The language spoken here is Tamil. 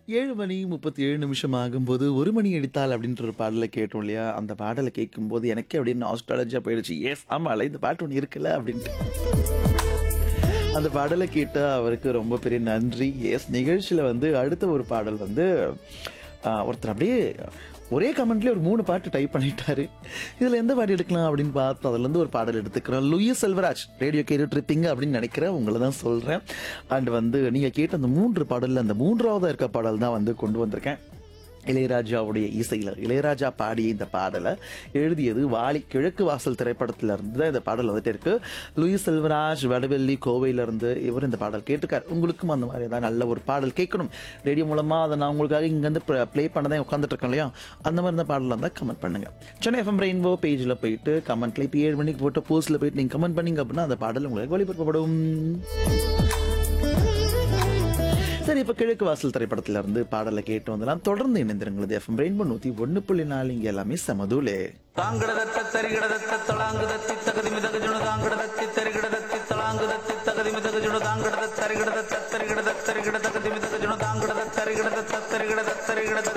ஏழு மணி முப்பத்தி ஏழு நிமிஷம் ஆகும்போது ஒரு மணி அடித்தால் அப்படின்ற ஒரு பாடலை கேட்டோம் இல்லையா அந்த பாடலை கேட்கும்போது எனக்கே அப்படின்னு ஆஸ்ட்ராலஜியாக போயிடுச்சு எஸ் ஆமாம் இந்த பாட்டு ஒன்று இருக்குல்ல அப்படின்ட்டு அந்த பாடலை கேட்ட அவருக்கு ரொம்ப பெரிய நன்றி எஸ் நிகழ்ச்சியில் வந்து அடுத்த ஒரு பாடல் வந்து ஆஹ், ஒருத்தர் அப்படியே ஒரே கமெண்ட்லேயே ஒரு மூணு பாட்டு டைப் பண்ணிட்டாரு இதில் எந்த பாட்டு எடுக்கலாம் அப்படின்னு பார்த்து அதுலேருந்து ஒரு பாடல் எடுத்துக்கிறோம் லூயிஸ் செல்வராஜ் ரேடியோ கேட்டுட்டு இருப்பீங்க அப்படின்னு நினைக்கிறேன் உங்களை தான் சொல்கிறேன் அண்ட் வந்து நீங்கள் கேட்ட அந்த மூன்று பாடலில் அந்த மூன்றாவதாக இருக்க பாடல் தான் வந்து கொண்டு வந்திருக்கேன் இளையராஜாவுடைய இசையில் இளையராஜா பாடிய இந்த பாடலை எழுதியது வாலி கிழக்கு வாசல் திரைப்படத்துல இருந்து தான் இந்த பாடல் வந்துட்டு இருக்கு லூயிஸ் செல்வராஜ் வடவெள்ளி கோவையில இருந்து இவர் இந்த பாடல் கேட்டிருக்காரு உங்களுக்கும் அந்த மாதிரி ஏதாவது நல்ல ஒரு பாடல் கேட்கணும் ரேடியோ மூலமா அதை நான் உங்களுக்காக இங்கேருந்து ப்ளே பண்ணதான் உட்காந்துட்டு இருக்கேன் இல்லையா அந்த மாதிரி இந்த பாடல் இருந்தால் கமெண்ட் பண்ணுங்க சென்னை எஃப்எம் ரெயின்போ பேஜில் போயிட்டு கமெண்ட்ல இப்போ ஏழு மணிக்கு போட்டு போஸ்ட்ல போயிட்டு நீங்கள் கமெண்ட் பண்ணீங்க அப்படின்னா அந்த பாடல் உங்களுக்கு ஒளிபரப்பப்படும் சரி இப்ப கிழக்கு வாசல் திரைப்படத்துல இருந்து பாடலை கேட்டு வந்தலாம் தொடர்ந்து இணைந்திருங்களது எஃப்எம் ரெயின்போ நூத்தி ஒன்னு புள்ளி நாலு இங்க எல்லாமே சமதூலே தாங்கிடதத்த தரிகிடதத்த தளாங்குதத்தி தகதி மிதகுஜுணு தாங்கிடதத்தி தரிகிடதத்தி தளாங்குதத்தி தகதி மிதகுஜுணு தாங்கிடத தரிகிடதத்த தரிகிடத தரிகிட தகதி மிதகுஜுணு தாங்கிடத தரிகிடத தரிகிடத தரிகிடத